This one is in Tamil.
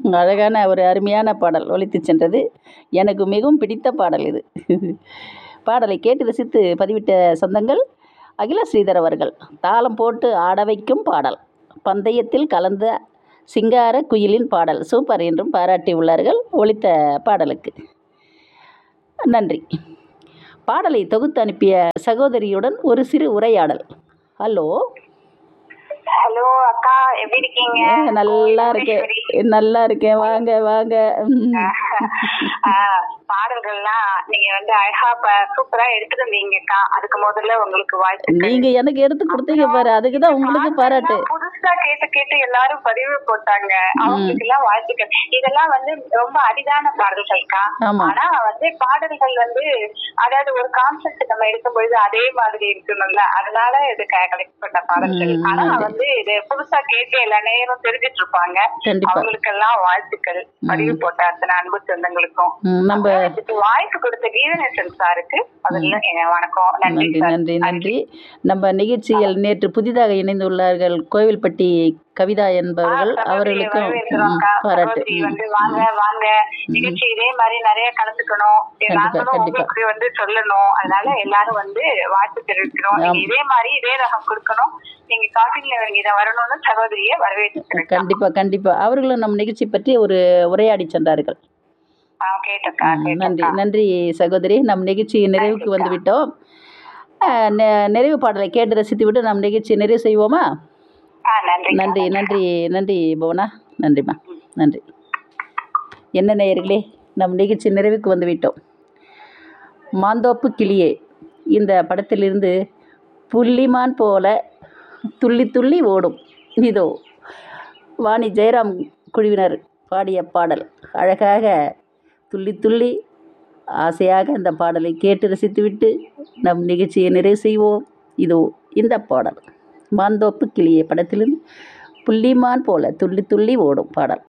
அழகான ஒரு அருமையான பாடல் ஒலித்து சென்றது எனக்கு மிகவும் பிடித்த பாடல் இது பாடலை கேட்டு ரசித்து பதிவிட்ட சொந்தங்கள் அகில ஸ்ரீதர் அவர்கள் தாளம் போட்டு ஆட வைக்கும் பாடல் பந்தயத்தில் கலந்த சிங்கார குயிலின் பாடல் சூப்பர் என்றும் பாராட்டி உள்ளார்கள் ஒலித்த பாடலுக்கு நன்றி பாடலை தொகுத்து அனுப்பிய சகோதரியுடன் ஒரு சிறு உரையாடல் ஹலோ ஹலோ அக்கா எப்படி இருக்கீங்க ஏ, நல்லா இருக்கேன் நல்லா இருக்கேன் வாங்க வாங்க ம். ஆஹ், பாடல்கள்லாம் நீங்க வந்து அழகா ப- சூப்பரா எடுத்துட்டு வந்தீங்கக்கா அதுக்கு முதல்ல உங்களுக்கு வாழ்த்து நீங்க எனக்கு எடுத்து கொடுத்தீங்க பாரு அதுக்கு தான் உங்களுக்கு பாராட்டு புதுசா கேட்டு கேட்டு எல்லாரும் பதிவு போட்டாங்க அவங்களுக்கு எல்லாம் வாழ்த்துக்கள் இதெல்லாம் வந்து ரொம்ப அரிதான பாடல்கள்க்கா ஆமா ஆனா வந்து பாடல்கள் வந்து அதாவது ஒரு கான்செப்ட் நம்ம எடுக்கும் பொழுது அதே மாதிரி இருக்கணும்ல அதனால இது கலெக்ட் பண்ண பாடல்கள் ம், ஆனா நன்றி. வந்து இது புதுசா கேட்டு எல்லா நேரம் தெரிஞ்சிட்டு இருப்பாங்க கண்டிப்பா அவங்களுக்கெல்லாம் வாழ்த்துக்கள் பதிவு போட்ட அத்தனை அன்பு சொந்தங்களுக்கும் ம், நம்ம இதுக்கு வாய்ப்பு கொடுத்த கீதநேசன் சாருக்கு முதல்ல என் வணக்கம் நன்றி நன்றி சார் நன்றி நன்றி நம்ம நிகழ்ச்சியில் நேற்று புதிதாக இணைந்துள்ளார்கள் கோவில்பட்டி கவிதா என்பவர்கள் சகோதரி அவர்களுக்கும் ம், வரவேற்கிறோம்க்கா. பாராட்டு சகோதரி ம். வந்து வாங்க வாங்க நிகழ்ச்சி இதே மாதிரி நிறைய கலந்துக்கணும் நாங்களும் கண்டிப்பா. உங்களுக்கு வந்து சொல்லணும் அதனால எல்லாரும் வந்து வாழ்த்து தெரிவிக்கிறோம் நீங்க இதே மாதிரி இதே ரகம் கொடுக்கணும் நீங்க காட்டில் இதை வரணும்னு சகோதரியை வரவேற்று கண்டிப்பா கண்டிப்பா அவர்களும் நம் நிகழ்ச்சி பற்றி ஒரு உரையாடி சென்றார்கள் கேட்டக்கா ம், நன்றி கேட்டக்கா நன்றி சகோதரி நம் நிகழ்ச்சி நிறைவுக்கு வந்து விட்டோம் அஹ், நெ- நிறைவு பாடலை கேட்டு ரசித்து விட்டு நம் நிகழ்ச்சியை நிறைவு செய்வோமா ஆ நன்றி நன்றி நன்றி நன்றி புவனா நன்றிம்மா நன்றி என்ன நேயர்களே நம் நிகழ்ச்சி நிறைவுக்கு வந்து விட்டோம் மாந்தோப்பு கிளியே இந்த படத்திலிருந்து புள்ளிமான் போல துள்ளி துள்ளி ஓடும் இதோ வாணி ஜெயராம் குழுவினர் பாடிய பாடல் அழகாக துள்ளி துள்ளி ஆசையாக இந்த பாடலை கேட்டு ரசித்துவிட்டு நம் நிகழ்ச்சியை நிறைவு செய்வோம் இதோ இந்த பாடல் மாந்தோப்பு கிளியே படத்திலிருந்து புள்ளிமான் போல துள்ளி துள்ளி ஓடும் பாடல்